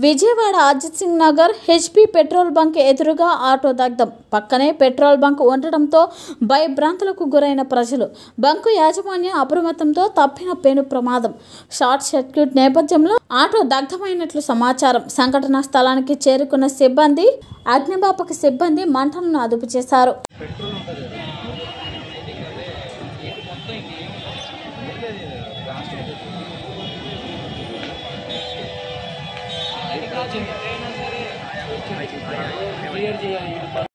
Vijayawada Ajit Singh Nagar HP petrol bunk ఎదురుగా auto దగ్ధం పక్కనే పెట్రోల్ బంక్ ఉండటంతో భయభ్రాంతులకు గురైన ప్రజలు బంకు యాజమాన్యం అప్రమత్తంతో తప్పిన పెను ప్రమాదం షార్ట్ సర్క్యూట్ నేపథ్యంలో ఆటో దగ్ధమైనట్లు సమాచారం సంఘటనా స్థలానికి చేరుకున్న సిబ్బంది అగ్నిమాపక సిబ్బంది మంటలను అదుపు చేశారు క్లియర్ చేయాలి